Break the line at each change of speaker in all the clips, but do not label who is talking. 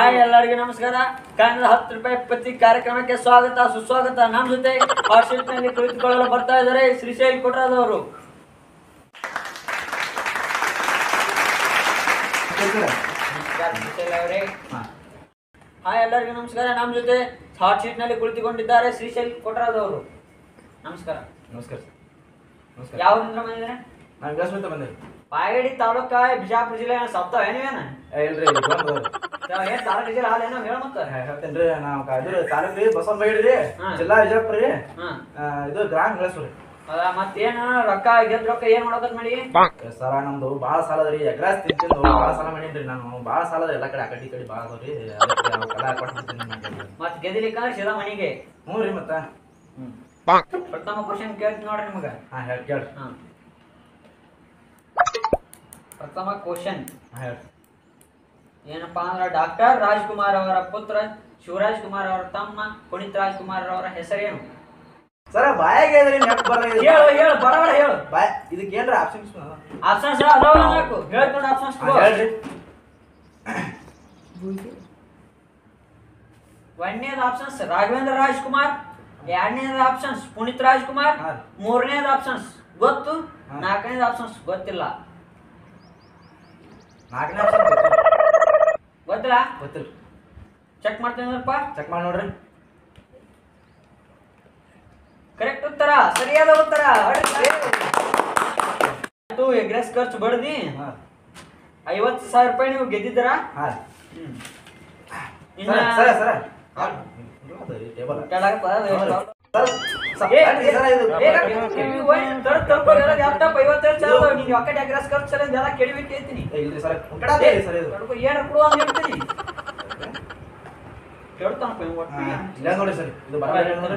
Hi ಎಲ್ಲರಿಗೂ ನಮಸ್ಕಾರ ಕನ್ನಡ ಹತ್ತು ರೂಪಾಯಿ ಪ್ರತಿ ಕಾರ್ಯಕ್ರಮಕ್ಕೆ ಸ್ವಾಗತ ಸುಸ್ವಾಗತ ನಮ್ಮ ಜೊತೆ ನಲ್ಲಿ ಕುಳಿತುಕೊಳ್ಳಲು ಬರ್ತಾ ಇದ್ದಾರೆ ಶ್ರೀಶೈಲ್ ಕೊಟ್ರಾದವರು ನಮಸ್ಕಾರ ಶ್ರೀಶೈಲ್ ಅವರೇ ಹಾಯ್ ಎಲ್ಲರಿಗೂ ನಮಸ್ಕಾರ ನಮ್ಮ ಜೊತೆ ಹಾಟ್ ಶೀಟ್ ನಲ್ಲಿ ಕುಳಿತುಕೊಂಡಿದ್ದಾರೆ ಶ್ರೀಶೈಲ್ ಕೊಟ್ರಾದವರು ನಮಸ್ಕಾರ
ನಮಸ್ಕಾರ ಸರ್ ನಮಸ್ಕಾರ
ಯಾವ್ದಿಂದ ಬಂದಿದ್ದಾರೆ
ನಾನು ವಿಲಾಸಮಿತ ಬಂದೆ
ಪಾಯಗಡಿ ತಾಲೂಕ ಬಿಜಾಪುರ ಜಿಲ್ಲೆ ಸಪ್ತಾವ ಏನೇನ
ಏ, ಇಲ್ರಿ ಇದು ಬಂದು
ಏನ್ ತಾಲೂಕು ಜಿಲ್ಲೆ ಹಾಲೇನೋ ಹೇಳ ಮತ್ತ
ಹೇಳ್ತೇನ್ರಿ ನಾವು ಇದ್ರ ತಾಲೂಕು ರೀ ಬಸವನ ಬೈಡ್ರಿ ರೀ
ಹಾ.
ಜಿಲ್ಲಾ ವಿಜಯಪುರ ರೀ
ಹಾ
ಆ, ಇದು ಗ್ರಾಮ ವಿಳಾಸ ರೀ
ಅದ ಮತ್ತೇನ ರೊಕ್ಕ ಗೆದ್ದ ರೊಕ್ಕ ಏನ್ ಮಾಡೋದತ್ ಮಾಡಿ
ಸರ ನಮ್ದು ಭಾಳ ಸಾಲ ಅದ ರೀ ಎಗ್ರಾಸ್ ತಿಂತಿಂದು ಭಾಳ ಸಾಲ ಮಾಡೀನ್ರಿ ನಾನು ಭಾಳ ಸಾಲ ಅದ ಎಲ್ಲ ಕಡೆ ಆ ಕಡೆ ಈ ಕಡೆ ಭಾಳ ಅದಾವ ರೀ ಅದಕ್ಕೆ ಅವಕ್ಕೆಲ್ಲ ಕೊಟ್ಬಿಡ್ತೀನಿ ನಾನು.
ಮತ್ ಗೆದಿಲಿಕ್ಕಂದ್ರೆ ಸೀದಾ ಮನಿಗೆ
ಹ್ಞೂ ರೀ ಮತ್ತೆ
ಪ್ರಥಮ ಕ್ವಶನ್ ಕೇಳ್ತೀನಿ ನೋಡ್ರಿ ನಿಮಗ
ಹಾಂ ಹೇಳಿ ಕೇಳ್ರಿ
ಹಾ. ಪ್ರಥಮ ಕ್ವಶನ್
ಹಾಂ ಹೇಳ್ರಿ
ಏನಪ್ಪಾ ಅಂದ್ರ ಡಾಕ್ಟರ್ ರಾಜ್ಕುಮಾರ್ ಅವರ ಪುತ್ರ ಶಿವರಾಜ್ ಕುಮಾರ್ ಅವರ ತಮ್ಮ ಪುನೀತ್ ರಾಜ್ಕುಮಾರ್ ಅವರ ಹೆಸರೇನು
ಸರ ಬಾಯಾಗೆ ಅದ್ರಿ ನೆಪ್ ಬರ್ರಿ
ಹೇಳು ಹೇಳು ಬರಬರ ಹೇಳು
ಬಾಯ್ ಇದಕ್ಕೆ ಏನ್ರಿ ಆಪ್ಷನ್ಸ್
ಆಪ್ಷನ್ಸ್ ಅದಾವ ನಾಲ್ಕು ಹೇಳ್ಕೊಂಡು ಆಪ್ಷನ್ಸ್
ಹೇಳ್ರಿ
ಒಂದನೇದು ಆಪ್ಷನ್ಸ್ ರಾಘವೇಂದ್ರ ರಾಜ್ಕುಮಾರ್ ಎರಡನೇದು ಆಪ್ಷನ್ಸ್ ಪುನೀತ್ ರಾಜ್ಕುಮಾರ್
ಹಾ.
ಮೂರನೇದು ಆಪ್ಷನ್ಸ್ ಗೊತ್ತು
ಹಾ.
ನಾಲ್ಕನೇದು ಆಪ್ಷನ್ಸ್ ಗೊತ್ತಿಲ್ಲ
ನಾಲ್ಕನೇ ಆಪ್ಷನ್
ಗೊತ್ತಿಲ್ಲ
ಗೊತ್ತಿಲ್ಲ
ಚೆಕ್ ಮಾಡ್ತೀನಪ್ಪ
ಚೆಕ್ ಮಾಡಿ ನೋಡ್ರಿ
ಕರೆಕ್ಟ್ ಉತ್ತರ ಸರಿಯಾದ ಉತ್ತರ ಆಯ್ತು ಎಗ್ರೆಸ್ ಖರ್ಚು ಬಡ್ದಿ
ಹಾಂ
ಐವತ್ತು ಸಾವಿರ ರೂಪಾಯಿ ನೀವು ಗೆದ್ದಿದ್ದೀರ
ಹಾಂ
ಇನ್ನ
ಸರ ಸರ ಸರ ಟೇಬಲ್
ಕೆಳಗಪ್ಪ, ಅದು ಎಷ್ಟು?
ಸರ್ ಸರ್
ಏ,
ಅಡ್ಡಿ ಸರ ಇದು
ಬೇಗ ನೀವು ಹೋಗಿ ತರ್ದ್ ತರ್ಕೊ, ಎಲ್ಲ ಲ್ಯಾಪ್ಟಾಪ್ ಐವತ್ತೇಳು ಸಾವಿರ ಅದಾವ. ನೀನ್ ಒಕ್ಕಟ ಎಗ್ರೆಸ್ ಖರ್ಚು ಸಲ ಎಲ್ಲ ಕೆಡಿಬಿಟ್ಟು ಹೇಳ್ತೀನಿ
ಏ, ಇಲ್ರಿ ಸರ್ ಉಂಕಡಾತೆ ಇದೆ ಸರ್ ಇದು
ತಡ್ಕೊ, ಏನಾರ ಕೊಡು ಅಂತ ಹೇಳ್ತೀನಿ ಕೇಳ್ತಾನಪ್ಪ ಇವ್ ಒಟ್ಟು.
ಹಾ, ಇಲ್ಲ ನೋಡಿ ಸರ್ ಇದು ಬರಲ್ಲ ನೋಡ್ರಿ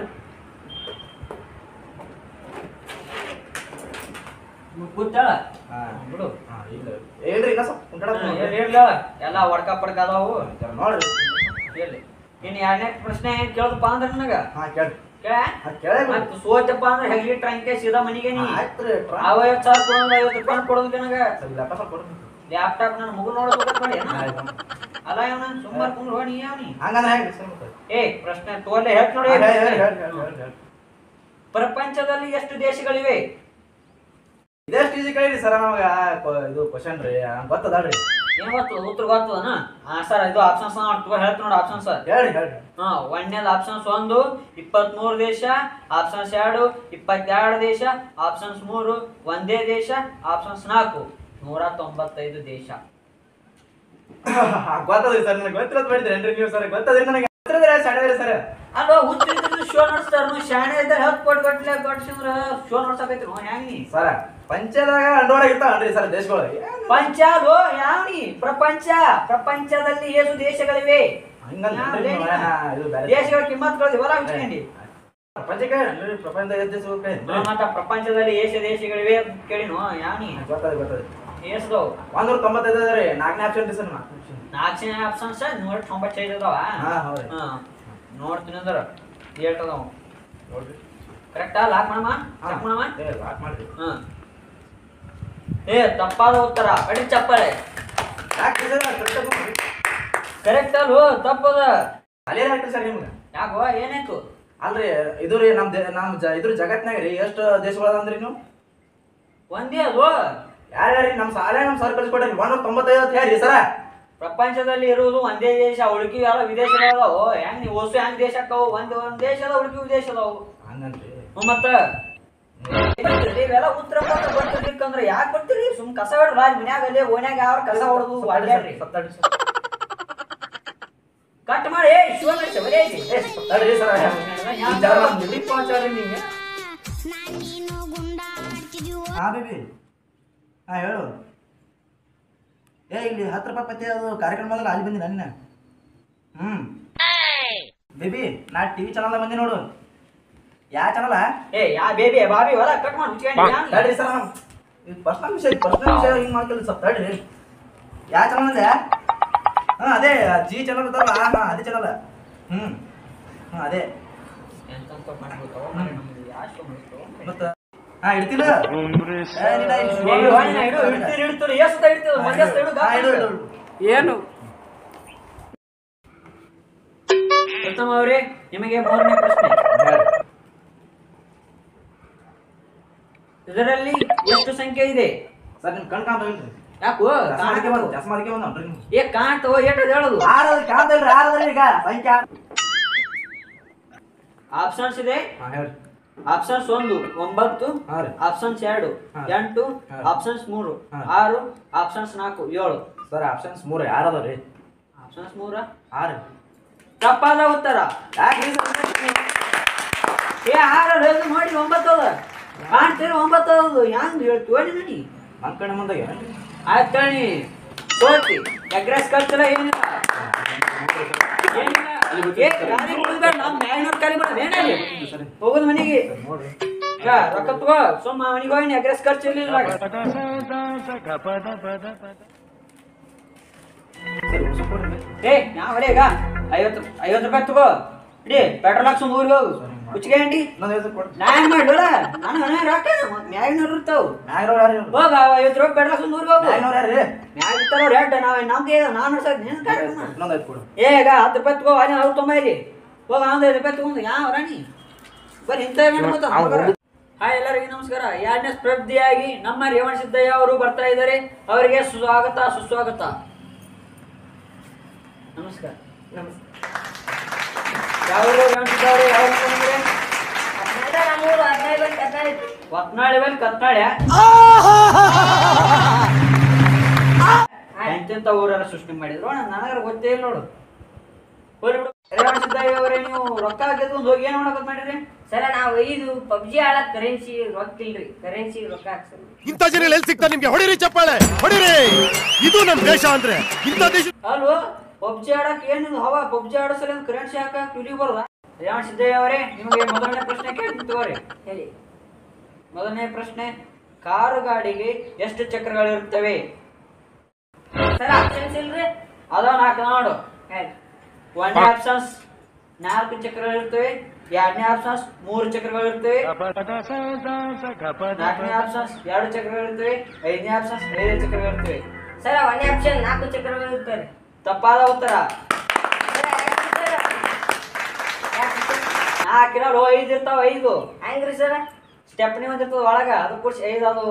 ಕೂತಾಳ
ಹಾ
ಬಿಡು
ಹಾ ಇಲ್ಲ ಹೇಳ್ರಿ ಇಲ್ಲ ಸರ್ ಉಂಕಡಾತೆ
ಹಾ,
ನೋಡ್ರಿ.
ಹೇಳ್- ಹೇಳ್ಲ ಎಲ್ಲ ಒಡ್ಕ ಪಡ್ಕ ಅದಾವು
ಸರ್, ನೋಡ್ರಿ
ಹೇಳಿ ಇನ್ ಎರಡನೇ ಪ್ರಶ್ನೆ ಏನ್ ಕೇಳ್ದಪ್ಪ ಅಂದ್ರೆ ನನಗ
ಹಾ ಕೇಳ್ರಿ
ಕೇಳ
ಹಾ ಕೇಳೇ
ಮತ್ ಸೋತಪ್ಪ ಅಂದ್ರೆ ಹೆಗ್ಲಿ ಟ್ರಂಕೆ ಸೀದಾ ಮನಿಗೆ ನೀ
ಆಯ್ತು ರೀ ಟ್ರಾ
ಐವತ್ತು ಸಾವಿರ ಕೊಡೋದು ಐವತ್ತು ರೂಪಾಯಿ ಕೊಡೋದು ನನಗ
ಸರ್ ಇಲ್ಲ ಸ್ವಲ್ಪ ಕೊಡ್ರಿ
ಲ್ಯಾಪ್ಟಾಪ್ ನನ್ನ ಮಗು ನೋಡೋದು ಮಾಡಿ
ಆಯ್ತು.
ಅಲ್ಲ ಇವನ ಸುಮಾರು ಕುಂದ್ರು ನೀ ಯಾವನಿ
ಹಂಗಂದ್ರೆ ಹೆಂಗ್ರಿ ಸರ್ ಮತ್ತೆ
ಏ ಪ್ರಶ್ನೆ ತೋಲೆ ಹೇಳ್ತ ನೋಡಿ
ಹಾ, ಹೇಳಿ, ಹೇಳಿ, ಹೇಳಿ, ಹೇಳಿ, ಹೇಳಿ, ಹೇಳಿ.
ಪ್ರಪಂಚದಲ್ಲಿ ಎಷ್ಟು ದೇಶಗಳಿವೆ
ಇದೆಷ್ಟು ಈಜಿ ಕೇಳಿರಿ ಸರ್ ನಮಗ ಕೊ- ಇದು ಕ್ವಶನ್ ರೀ ಹಂಗ್ ಗೊತ್ತದಲ್ರಿ
ಏನ್ ಗೊತ್ತು ಉತ್ತರ ಗೊತ್ತದನ ಹಾ ಸರ್ ಇದು ಆಪ್ಷನ್ಸ್ ಹೇಳ್ತ ನೋಡಿ ಆಪ್ಷನ್ಸ್
ಹೇಳ್ರಿ ಹೇಳ್ರಿ
ಹಾ ಒಂದನೇದು ಆಪ್ಷನ್ಸ್ ಒಂದು ಇಪ್ಪತ್ಮೂರು ದೇಶ ಆಪ್ಷನ್ಸ್ ಎರಡು ಇಪ್ಪತ್ತೆರಡು ದೇಶ ಆಪ್ಷನ್ಸ್ ಮೂರು ಒಂದೇ ದೇಶ ಆಪ್ಷನ್ಸ್ ನಾಲ್ಕು ನೂರ ತೊಂಬತ್ತೈದು ದೇಶ
ಗೊತ್ತದ್ರಿ ಸರ್ ನನಗೆ ಗೊತ್ತಿರೋದು ಮಾಡಿದ್ರೇನ್ರಿ ನೀವು ಸರ್ ಗೊತ್ತದ್ರಿ ನನಗೆ ಗೊತ್ತಿರೋದ್ರೆ ಸಣ್ಣ ಸರ್
ಅಲ್ವಾ ಹುಚ್ಚಿದ್ರು ಶೋ ನಡೆಸ್ತಾರ ನೀವು ಶಾಣೆ ಇದ್ದರೆ ಹತ್ತು ಕೋಟಿ ಗಟ್ಲೆ ಕೊಡ್ಸಿದ್ರ ಶೋ ನಡ್ಸಕೈತಿ ನೋ ಹ್ಯಾಂಗ್ ನೀ
ಸರ ಪಂಚದಾಗ ಅಂಡೋರಾಗ ಇರ್ತಾವನ್ರಿ ಸರ್ ದೇಶಗಳು
ಪಂಚಾಲೋ ಯಾವ್ನಿ ಪ್ರಪಂಚ ಪ್ರಪಂಚದಲ್ಲಿ ಎಷ್ಟು ದೇಶಗಳಿವೆ
ಹಂಗಲ್ಲ
ಯಾವ
ನೋಡ್ರಿ
ದೇಶ?
ನೀವು, ಹಾ, ಇದು ಬೇರೆ.
ದೇಶಗಳ ಕಿಮ್ಮತ್ಗಳು ಹೊರ ಹಂಚ್ಕೊಂಡಿ
ಪ್ರಪಂಚಕ್ಕೆ ಹೇಳ್ರಿ, ಪ್ರಪಂಚದಾಗ ಎಷ್ಟು ದೇಶ ಹೋಗ್ತಾ
ಮತ್ತ ಪ್ರಪಂಚದಲ್ಲಿ ಎಷ್ಟು ದೇಶಗಳಿವೆ ಅಂತ ಕೇಳಿನೋ ಯಾವ್ನಿ
ಗೊತ್ತದ ಗೊತ್ತದ
ಎಷ್ಟದವು
ಒಂದೂರ ತೊಂಬತ್ತೈದು ಅದ ರೀ ನಾಲ್ಕನೇ ಆಪ್ಷನ್ ರೀ ಸರ್
ನಾಲ್ಕು ಆಪ್ಷನ್ಸ್ ನೂರ ತೊಂಬತ್ತೈದು ಅದಾವ
ಹಾ ಹೌದ್ರಿ
ಹಾ ನೋಡ್ತೀನಿ ಅಂದ್ರ ಏಟ್ ಅದಾವ
ನೋಡ್ರಿ
ಕರೆಕ್ಟಾ ಲಾಕ್ ಮಾಡಮ್ಮ
ಹಾ.
ಚೆಕ್ ಮಾಡಮ್ಮ
ಏ ಲಾಕ್ ಮಾಡ್ರಿ
ಹಾ ಏ ತಪ್ಪಾದ ಉತ್ತರ ಅಡಿ ಚಪ್ಪಾಳೆ
ಯಾಕೆ ಸರ್ ಕರೆಕ್ಟ್ ನೋಡ್ರಿ
ಕರೆಕ್ಟ್ ಅಲ್ವೋ ತಪ್ಪದ
ಅಲ್ಲೇ ಹಾಕ್ರಿ ಸರ್ ನಿಮ್ಗೆ
ಯಾಕೋ ಏನಾಯ್ತು
ಅಲ್ರಿ ಇದು ರೀ ನಮ್ ದೇ- ನಮ್ ಜ ಇದ್ರ ಜಗತ್ನಾಗ ರೀ ಎಷ್ಟು ದೇಶಗಳು ಅದಂದ್ರಿ ನೀವು
ಒಂದೇ ಅಲ್ವೋ
ಯಾರ್ಯಾರಿ ನಮ್ ಸಾಲೇ ನಮ್ ಸರ್ ಕಳ್ಸಿಕೊಡ್ರಿ ಒಂದೂರ ತೊಂಬತ್ತೈದು ಅಂತ ಹೇಳ್ರಿ ಸರ
ಪ್ರಪಂಚದಲ್ಲಿ ಇರುವುದು ಒಂದೇ ದೇಶ ಉಳುಕಿ ಎಲ್ಲ ವಿದೇಶಗಳು ಅದಾವು ಹೆಂಗ್ ನೀವು ಹೊಸ ಹೆಂಗ್ ದೇಶ ಅಕ್ಕಾವು ಒಂದ್ ಒಂದ್ ದೇಶ ಅದಾವ ಉಳುಕಿ ವಿದೇಶ ಅದಾವು
ಹಂಗನ್ರಿ
ಹ್ಮ್ ಮತ್ತ ಇವೆಲ್ಲ ಉತ್ತರ ಪತ್ರ ಬರ್ತಿರ್ಲಿಕ್ಕಂದ್ರ ಯಾಕೆ ಬರ್ತೀರಿ ಸುಮ್ ಕಸ ಹೊಡ್ರ ರಾಜ್ ಮನ್ಯಾಗ ಅಲ್ಲೇ ಓನ್ಯಾಗ ಯಾವ ಕಸ ಹೊಡೆದು ಅಡ್ಯಾಡ್ರಿ
ಸತ್ತಾಡ್ರಿ ಸರ್
ಕಟ್ ಮಾಡಿ ಏ ಶಿವ ನಡೆಸ ಬರೀ ಐತಿ
ಏ, ಸತ್ತಾಡ್ರಿ ಸರ್ ಈ ಜನ ನಮ್ ದಿಲೀಪ್ ಆಚಾರ್ಯ ನಿಂಗೆ
ನಾನೇನು ಗುಂಡಾಡ್ತಿದ್ಯೋ
ಹಾ ಬೇಬಿ ಹಾ ಹೇಳು ಏ ಇಲ್ಲಿ ಹತ್ತು ರೂಪಾಯಿ ಪತ್ತೆ ಅದು ಕಾರ್ಯಕ್ರಮ ಅದಲ್ಲ ಅಲ್ಲಿ ಬಂದಿ ನನ್ನ ಹ್ಮ್ ಬೇಬಿ ನಾ ಟಿವಿ ಚಾನಲ್ ಬಂದಿ ನೋಡು ಯಾ ಚಾನಲ್
ಏ ಯಾ ಬೇಬಿ ಬಾಬಿ ಹೊಲ ಕಟ್ ಮಾಡಿ ಮುಚ್ಕೊಂಡು
ತಡ್ರಿ ಸರ್ ಇದು ಪರ್ಸನಲ್ ವಿಷಯ ಪರ್ಸನಲ್ ವಿಷಯ ಹಿಂಗೆ ಮಾಡ್ಕೊಳ್ಳಿ ಸ್ವಲ್ಪ ತಡ್ರಿ ಯಾ ಚಾನಲ್ ಅಂದೆ ಹಾ ಅದೇ ಜಿ ಚಾನಲ್ ಇದ್ದಲ್ಲ ಹಾ ಹಾ ಅದೇ ಚಾನಲ್ ಹ್ಮ್ ಹಾ ಅದೇ
ಎಂತಂತ ಮಾಡ್ಬಿಡ್ತಾವ ನಮ್ಗೆ ಯಾಕೆ ಮಾಡ್ತಾವ
ಮತ್ತ ಹಾ ಇಡ್ತಿಲ್ಲ ಏ, ನಿನ್ನ ಇಲ್ಲಿ
ಏ, ವಾಣಿನ ಇಡು, ಇಡ್ತೀರಿ, ಇಡ್ತೀರಿ. ಎಷ್ಟ್ ಇಡ್ತೀರಿ? ಮಧ್ಯಸ್ಥ ಇಡು,
ಹಾ, ಇಡು,
ಗಾತ್ರ
ಇಡು,
ಇಡು.
ಇಡು.
ಏನು
ಪ್ರಥಮ ಅವರೇ ನಿಮಗೆ ಮೂರನೇ ಪ್ರಶ್ನೆ
ಹೇಳಿ
ಇದರಲ್ಲಿ ಎಷ್ಟು ಸಂಖ್ಯೆ ಇದೆ
ಸರ್ ನಿಮ್ ಕಣ್ ಕಾಣ್ತಾವಿಲ್ರಿ
ಯಾಕೋ
ಚಸ್ಮಾಲಿಕೆ ಬಂದ ಚಸ್ಮಾಲಿಕೆ ಬಂದನ್ರಿ ನೀವು
ಏ ಕಾಣ್ತವ ಏಟದ ಹೇಳುದು
ಆರದ್ರಿ ಕಾಣ್ತಲ್ರಿ ಆರದ್ರಿ ಈಗ ಸಂಖ್ಯಾ
ಆಪ್ಷನ್ಸ್ ಇದೆ
ಹಾ ಹೇಳ್ರಿ
ಆಪ್ಷನ್ಸ್ ಒಂದು ಒಂಬತ್ತು
ಹಾ ರೀ
ಆಪ್ಷನ್ಸ್ ಎರಡು
ಹಾ.
ಎಂಟು
ಹಾ.
ಆಪ್ಷನ್ಸ್ ಮೂರು
ಹಾ.
ಆರು ಆಪ್ಷನ್ಸ್ ನಾಲ್ಕು ಏಳು
ಸರ್ ಆಪ್ಷನ್ಸ್ ಮೂರೇ ಆರದವ್ರಿ
ಆಪ್ಷನ್ಸ್ ಮೂರ
ಆರು
ತಪ್ಪಾದ ಉತ್ತರ
ಯಾಕ್ರಿ
ಏ ಆರು ಹೇಳ್ದು ಮಾಡಿ ಒಂಬತ್ತು ಅದ ಕಾಣ್ತೀರಿ ಒಂಬತ್ತು ಅದದು ಹ್ಯಾಂಗ ಹೇಳ್ತೀವ ನೀ
ನನ್ ಕಡೆ ಮುಂದೆ
ಆಯ್ತು ಕಣಿ ಸೋತಿ ಎಗ್ರೆಸ್ ಕಳ್ಸಲ್ಲ ಏನಿಲ್ಲ ಏನಿಲ್ಲ ಏ ಗಾಡಿ ಕುಡಿದ್ಬೇಡ ನಮ್ಮ ಮ್ಯಾಲಿನವ್ರ ಕಾಲಿ ಬೇಡ ಏನಲ್ಲಿ ಹೋಗೋದು ಮನೆಗೆ
ನೋಡ್ರಿ
ಈಗ ರೊಕ್ಕ ತಗೋ ಸುಮ್ಮ ಮನೆಗೆ ಹೋಗಿ ಎಗ್ರೆಸ್ ಖರ್ಚು ಇಲ್ಲ
ಸರಿ ಹೊಸ ಕೊಡ್ರಿ
ಏ ಯಾವ ಈಗ ಐವತ್ತು ಐವತ್ತು ರೂಪಾಯಿ ತಗೋ ಇಡಿ ಪೆಟ್ರೋಲ್ ಹಾಕ್ಸು ಊರಿಗೆ ಹೋಗು ಕುಚ್ಚಿಗೆ ಅಂಡಿ
ಇನ್ನೊಂದು ಹೇಳ್ರಿ ಕೊಡ್ರಿ
ನಾ ಏನ್ ಮಾಡ್ಲೋಡ ನಾನು ಮನೆ ರೊಕ್ಕ ಮ್ಯಾಗಿನವ್ರು ಇರ್ತಾವ
ಮ್ಯಾಗ್ನವ್ರು ಯಾರು ಇವ್ರು?
ಹೋಗ ಐವತ್ತು ರೂಪಾಯಿ ಪೆಟ್ರೋಲ್ ಹಾಕ್ಸು ಊರಿಗೆ ಹೋಗು
ಮ್ಯಾಗ್ನವ್ರು ಯಾರು ರೀ
ಮ್ಯಾಗ ಇರ್ತಾರೋ ರೇಟ್ ನಾವ್ ನಮ್ಗೆ ನಾನು ನಡ್ಸಕ್ ನಿನ್ ಕಾರ್ಯಕ್ರಮ
ಇನ್ನೊಂದು ಐದು ಕೊಡು
ಏ ಈಗ ಹತ್ತು ರೂಪಾಯಿ ತಗೋ ಅಲ್ಲಿ ಅವ್ರು ತೊಂಬೈಲಿ ಹೋಗ ಒಂದು ಐದು ರೂಪಾಯಿ ತಗೊಂಡು ಯಾವ ರಾಣಿ ಬರೀ ಇಂಥ ಹಾಯ್ ಎಲ್ಲರಿಗೂ ನಮಸ್ಕಾರ ಎರಡನೇ ಸ್ಪರ್ಧಿಯಾಗಿ ನಮ್ಮ ರೇವಣ ಸಿದ್ದಯ್ಯ ಅವರು ಬರ್ತಾ ಇದ್ದಾರೆ ಅವರಿಗೆ ಸ್ವಾಗತ ಸುಸ್ವಾಗತ ನಮಸ್ಕಾರ ನಮಸ್ಕಾರ ಯಾವ ರೇವಣ ಸಿದ್ದ ಅವರು ಯಾವ ಹೊತ್ನಾಳಿ ಬಲ್ಲಿ ಕತ್ನಾಳ್ಯ ಎಂತೆಂತ ಊರೆಲ್ಲ ಸೃಷ್ಟಿ ಮಾಡಿದ್ರು ಅಣ್ಣ ನನಗರ ಗೊತ್ತೇ ಇಲ್ಲ ನೋಡು ಹೋಗ್ಲಿ ಬಿಡು ರೇವಣ ಸಿದ್ದಯ್ಯ ಅವರೇ ನೀವು ರೊಕ್ಕ ಗೆದ್ಕೊಂಡು ಹೋಗಿ ಏನ್ ಮಾಡಕತ್ ಮಾಡಿರಿ
ಸರ ನಾವು ಇದು ಪಬ್ಜಿ ಆಡಕ್ ಕರೆನ್ಸಿ ರೊಕ್ಕ ಇಲ್ರಿ ಕರೆನ್ಸಿ ರೊಕ್ಕ ಹಾಕ್ಸಲ್ಲ
ಇಂಥ ಜನ ಎಲ್ಲಿ ಸಿಗ್ತಾರೆ ನಿಮ್ಗೆ ಹೊಡಿರಿ ಚಪ್ಪಾಳೆ ಹೊಡಿರಿ ಇದು ನಮ್ ದೇಶ ಅಂದ್ರೆ ಇಂಥ ದೇಶ
ಅಲ್ವೋ ಪಬ್ಜಿ ಆಡಕ್ ಏನಿದು ಹವಾ ಪಬ್ಜಿ ಆಡೋ ಸಲ ಕರೆನ್ಸಿ ಹಾಕಕ್ ತುಲಿ ಬರೋದ ರೇವಣ ಸಿದ್ದಯ್ಯ ಅವರೇ ನಿಮಗೆ ಮೊದಲನೇ ಪ್ರಶ್ನೆ ಕೇಳ್ತೀನಿ ತಗೋರಿ
ಹೇಳಿ
ಮೊದಲನೇ ಪ್ರಶ್ನೆ ಕಾರು ಗಾಡಿಗೆ ಎಷ್ಟು ಚಕ್ರಗಳಿರುತ್ತವೆ
ಸರ್ ಆಪ್ಷನ್ಸ್ ಇಲ್ರಿ
ಅದ ನಾಲ್ಕು ನೋಡು
ಹೇಳಿ
ಒಂದನೇ ಆಪ್ಷನ್ಸ್ ನಾಲ್ಕು ಚಕ್ರಗಳಿರ್ತವೆ ಎರಡನೇ ಆಪ್ಷನ್ಸ್ ಮೂರು ಚಕ್ರಗಳಿರ್ತವೆ ನಾಲ್ಕನೇ ಆಪ್ಷನ್ಸ್ ಎರಡು ಚಕ್ರಗಳಿರ್ತವೆ ಐದನೇ ಆಪ್ಷನ್ಸ್ ಐದು ಚಕ್ರಗಳಿರ್ತವೆ
ಸರ್ ಒಂದೇ ಆಪ್ಷನ್ ನಾಲ್ಕು ಚಕ್ರಗಳು ಇರ್ತಾರೆ
ತಪ್ಪಾದ ಉತ್ತರ
ಸರ್, ಯಾಕ್ರಿ ಸರ್? ಯಾಕ್ರಿ ಸರ್?
ನಾಲ್ಕಿನಲ್ಲ ಐದು ಇರ್ತಾವ ಐದು
ಹೆಂಗ್ರಿ ಸರ್
ಸ್ಟೆಪ್ನಿ ಒಂದಿರ್ತದ ಒಳಗ ಅದು ಕೂಡ್ಸಿ ಐದು ಅದು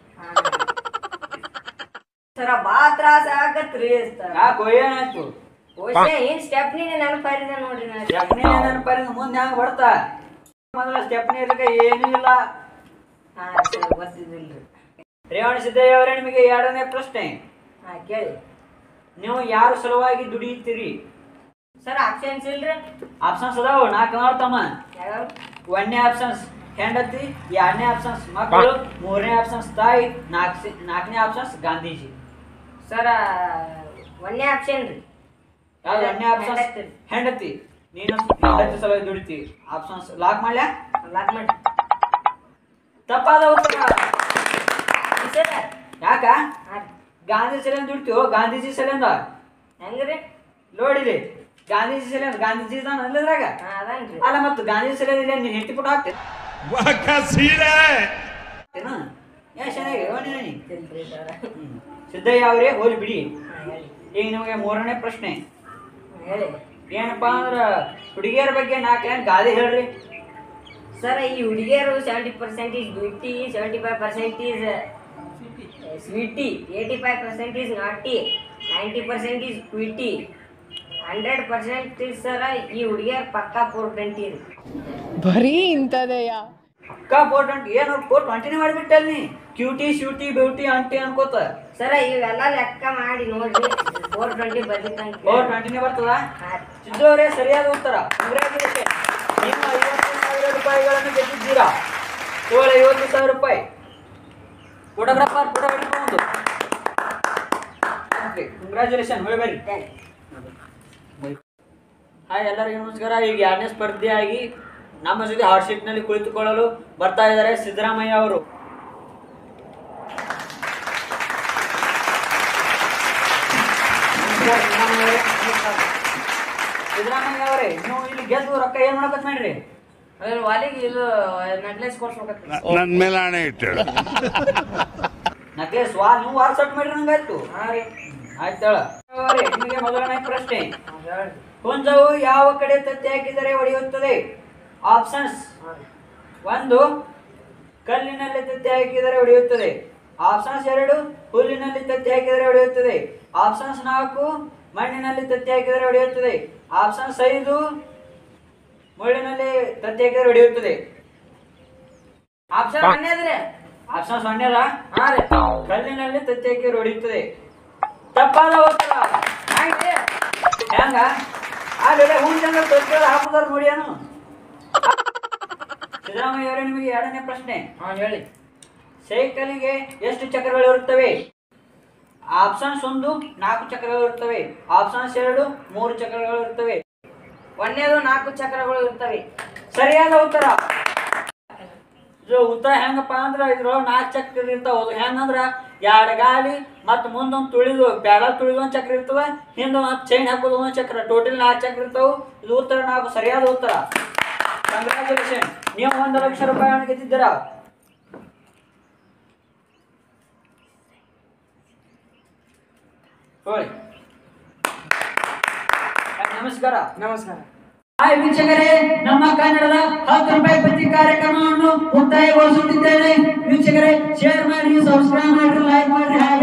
ಸರ ಬಾ ತ್ರಾಸ ಆಗತ್ರಿ ಸರ್
ಯಾಕೋ ಏನಾಯ್ತು
ಓಶೆ ಏನ್ ಸ್ಟೆಪ್ನಿ ನೆನಪಾರಿದ ನೋಡ್ರಿ ನಾ
ಸ್ಟೆಪ್ನಿ ನೆನಪರಿಂದ ಮುಂದೆ ಹ್ಯಾಂಗ ಬರ್ತಾ ಮೊದಲ ಸ್ಟೆಪ್ನಿ ಇರ್ಲಿಕ್ಕೆ ಏನೂ ಇಲ್ಲ
ಹಾ ಸರ್ ಗೊತ್ತಿದ್ದಿಲ್ರಿ
ರೇವಣ ಸಿದ್ದಯ್ಯ ಅವರೇ ನಿಮಗೆ ಎರಡನೇ ಪ್ರಶ್ನೆ
ಹಾ ಕೇಳಿ
ನೀವು ಯಾರು ಸಲುವಾಗಿ ದುಡಿಯುತ್ತೀರಿ
ಸರ್ ಆಪ್ಷನ್ಸ್ ಇಲ್ರಿ
ಆಪ್ಷನ್ಸ್ ಅದಾವ ನಾಲ್ಕು ನೋಡ್ತಮ್ಮ
ಯಾವ
ಒಂದನೇ ಆಪ್ಷನ್ಸ್ ಹೆಂಡತಿ ಎರಡನೇ ಆಪ್ಷನ್ಸ್ ಮಕ್ಕಳು ಮೂರನೇ ಆಪ್ಷನ್ಸ್ ತಾಯಿ ನಾಲ್ಕು ನಾಲ್ಕನೇ ಆಪ್ಷನ್ಸ್ ಗಾಂಧೀಜಿ
ಸರ ಒಂದೇ ಆಪ್ಷನ್ ರೀ
ಯಾವ್ದು ಒಂದನೇ ಆಪ್ಷನ್ಸ್
ಹೆಂಡತಿ.
ಹೆಂಡತಿ ನೀನು ಹೆಂಡತಿ ಸಲುವಾಗಿ ದುಡಿತೀವಿ ಆಪ್ಷನ್ಸ್ ಲಾಕ್ ಮಾಡ್ಲ್ಯಾ
ಲಾಕ್ ಮಾಡಿ
ತಪ್ಪಾದ ಉತ್ತರ
ಸರ್
ಯಾಕ
ಹಾ ರೀ.
ಗಾಂಧಿ ಸಲಿಂದ ದುಡಿತೀವೋ ಗಾಂಧೀಜಿ ಸಲಿಂದ
ಹೆಂಗ್ರಿ
ನೋಡಿರಿ ಗಾಂಧೀಜಿ ಸಲಿಂದ ಗಾಂಧೀಜಿ ಇದಾನ ಅಲ್ಲದ್ರಾಗ
ಹಾ ಅದಾನ್ರಿ
ಅಲ್ಲ ಮತ್ತು ಗಾಂಧಿ ಸಲಿಂದ ಇಲ್ಲ ನೀನು ಹೆಂಡತಿ ಪುಟ ಹಾಕ್ತೇನೆ ಯಾ ಚೆನ್ನಾಗಿ ನೀ
ಇಲ್ರಿ ಸರ್
ಹ್ಮ್. ಸಿದ್ದಯ್ಯ ಅವರೇ ಹೋಲಿ ಬಿಡಿ
ಹಾ ಹೇಳಿ
ಈಗ ನಿಮಗೆ ಮೂರನೇ ಪ್ರಶ್ನೆ
ಹಾ, ಹೇಳಿ
ಏನಪ್ಪಾ ಅಂದ್ರ ಹುಡುಗಿಯರ ಬಗ್ಗೆ ನಾಲ್ಕು ಲೈನ್ ಗಾದೆ ಹೇಳ್ರಿ
ಸರ್ ಈ ಹುಡುಗಿಯರು seventy percent is beauty seventy five percent is sweetie eighty five percent is naughty ninety percent is cutie hundred percent is ಸರ ಈ ಹುಡುಗಿಯರ್ ಪಕ್ಕಾ ಫೋರ್ ಟ್ವೆಂಟಿ ರೀ
ಬರೀ ಇಂಥದೆಯಾ
ಅಕ್ಕ ಫೋರ್ ಟ್ವೆಂಟಿ ಏನು ಫೋರ್ ಟ್ವೆಂಟಿನೇ ಮಾಡಿಬಿಟ್ಟಲ್ ನೀ ಕ್ಯೂಟಿ ಸ್ಯೂಟಿ ಬ್ಯೂಟಿ ಆಂಟಿ ಅನ್ಕೋತ
ಸರ ಇವೆಲ್ಲ ಲೆಕ್ಕ ಮಾಡಿ ನೋಡ್ರಿ ಫೋರ್ ಟ್ವೆಂಟಿ ಬರ್ಲಿಕ್ಕಂತ
ಫೋರ್ ಟ್ವೆಂಟಿನೇ ಬರ್ತದ ಸಿದ್ದು ಅವರೇ ಸರಿಯಾದ ಉತ್ತರ ಕಂಗ್ರ್ಯಾಚುಲೇಷನ್ ನೀವು ಐವತ್ತು ಸಾವಿರ ರೂಪಾಯಿಗಳನ್ನು ಗೆದ್ದಿದ್ದೀರಾ ಕೇವಲ ಐವತ್ತು ಸಾವಿರ ರೂಪಾಯಿ ಫೋಟೋಗ್ರಾಫರ್ ಫೋಟೋ ಹಿಡ್ಕೊಂಡು ಕಂಗ್ರ್ಯಾಚುಲೇಷನ್ ಹೋಗಿ ಬರ್ರಿ ಹಾಯ್ ಎಲ್ಲರಿಗೂ ನಮಸ್ಕಾರ ಈಗ ಎರಡನೇ ಸ್ಪರ್ಧೆಯಾಗಿ ನಮ್ಮ ಜೊತೆ ಹಾಟ್ ಸೀಟ್ನಲ್ಲಿ ಕುಳಿತುಕೊಳ್ಳಲು ಬರ್ತಾ ಇದ್ದಾರೆ ಸಿದ್ದರಾಮಯ್ಯ ಅವರು ನಮಸ್ಕಾರ ಸಿದ್ದರಾಮಯ್ಯ ಅವರೇ. ನಮಸ್ಕಾರ. ಸಿದ್ದರಾಮಯ್ಯ ಅವರೇ ನೀವು ಇಲ್ಲಿ ಗೆದ್ದು ರೊಕ್ಕ ಏನ್ ಮಾಡಕತ್ ಮಾಡ್ರಿ
ಅದ್ರ ವಾಲಿಗೆ ಇದು ನೆಕ್ಲೆಸ್ ಕೊಡ್ಸ್ಬೇಕತ್ರಿ
ನನ್ ಮೇಲೆ ಹಣೆ ಇಟ್ಟಳು
ನಕ್ಲೇಸ್ ವಾ ನೀವು ವಾಲ್ ಸೆಟ್ ಮಾಡ್ರಿ ನಂಗಾಯ್ತು
ಹಾ ರೀ
ಆಯ್ತು ಹೇಳ ಅವರೇ ನಿಮಗೆ ಮೊದಲನೇ ಪ್ರಶ್ನೆ ಹುಂಜವು ಯಾವ ಕಡೆ ತತ್ತಿ ಹಾಕಿದರೆ ಒಡೆಯುತ್ತದೆ ಆಪ್ಷನ್ಸ್ ಒಂದು ಕಲ್ಲಿನಲ್ಲಿ ತತ್ತಿ ಹಾಕಿದರೆ ಒಡೆಯುತ್ತದೆ ಆಪ್ಷನ್ಸ್ ಎರಡು ಹುಲ್ಲಿನಲ್ಲಿ ತತ್ತಿ ಹಾಕಿದರೆ ಒಡೆಯುತ್ತದೆ ಆಪ್ಷನ್ಸ್ ನಾಲ್ಕು ಮಣ್ಣಿನಲ್ಲಿ ತತ್ತಿ ಹಾಕಿದರೆ ಒಡೆಯುತ್ತದೆ ಆಪ್ಷನ್ಸ್ ಐದು ಮುಳ್ಳಿನಲ್ಲಿ ತತ್ತಿ ಹಾಕಿದರೆ ಒಡೆಯುತ್ತದೆ
ಆಪ್ಷನ್ ಒನ್ ಅದ್ರಿ
ಆಪ್ಷನ್ ಸೊನ್ನೆದ
ಹಾ ರೀ
ಕಲ್ಲಿನಲ್ಲಿ ತತ್ತಿ ಹಾಕಿದರೆ ಒಡೆಯುತ್ತದೆ ತಪ್ಪಾದ ಉತ್ತರ
ಹಂಗ್ರಿ
ಹೆಂಗ ಆದ್ರೆ ಹುಂಜಂಗ ತತ್ತಿ ಹಾಕುದಾರ ನೋಡಿ ಏನು ಸಿದ್ದರಾಮಯ್ಯ ಅವರೇ ನಿಮಗೆ ಎರಡನೇ ಪ್ರಶ್ನೆ
ಹಾ ಹೇಳಿ
ಸೈಕಲಿಗೆ ಎಷ್ಟು ಚಕ್ರಗಳು ಇರುತ್ತವೆ ಆಪ್ಷನ್ಸ್ ಒಂದು ನಾಲ್ಕು ಚಕ್ರಗಳು ಇರುತ್ತವೆ ಆಪ್ಷನ್ಸ್ ಎರಡು ಮೂರು ಚಕ್ರಗಳು ಇರುತ್ತವೆ
ಒಂದೇದು ನಾಲ್ಕು ಚಕ್ರಗಳು ಇರ್ತವೆ
ಸರಿಯಾದ ಉತ್ತರ ಇದು ಉತ್ತರ ಹೆಂಗಪ್ಪ ಅಂದ್ರ ಇದ್ರೊಳಗೆ ನಾಲ್ಕು ಚಕ್ರ ಇರ್ತಾವ ಅದು ಹೆಂಗಂದ್ರ ಎರಡು ಗಾಲಿ ಮತ್ತು ಮುಂದೊಂದು ತುಳಿದು ಪ್ಯಾಡಲ್ ತುಳಿದು ಒಂದು ಚಕ್ರ ಇರ್ತದ ಹಿಂದೆ ಒಂದು ಚೈನ್ ಹಾಕೋದು ಒಂದು ಚಕ್ರ ಟೋಟಲ್ ನಾಲ್ಕು ಚಕ್ರ ಇರ್ತಾವ ಇದು ಉತ್ತರ ನಾಲ್ಕು ಸರಿಯಾದ ಉತ್ತರ ಕಂಗ್ರ್ಯಾಚುಲೇಷನ್ ನೀವು ಒಂದು ಲಕ್ಷ ರೂಪಾಯಿ ಹಣ ಗೆದ್ದಿದ್ದೀರಾ ಹೋಳಿ ನಮಸ್ಕಾರ
ನಮಸ್ಕಾರ
ಹಾಯ್ ವೀಕ್ಷಕರೇ ನಮ್ಮ ಕನ್ನಡದ ಹತ್ತು ರೂಪಾಯಿ ಪ್ರತಿ ಕಾರ್ಯಕ್ರಮವನ್ನು ಮುಕ್ತಾಯಗೊಳಿಸುತ್ತಿದ್ದೇನೆ ವೀಕ್ಷಕರೇ ಶೇರ್ ಮಾಡಿ ಸಬ್ಸ್ಕ್ರೈಬ್ ಮಾಡಿ ಲೈಕ್ ಮಾಡಿ ಹಾಗೆ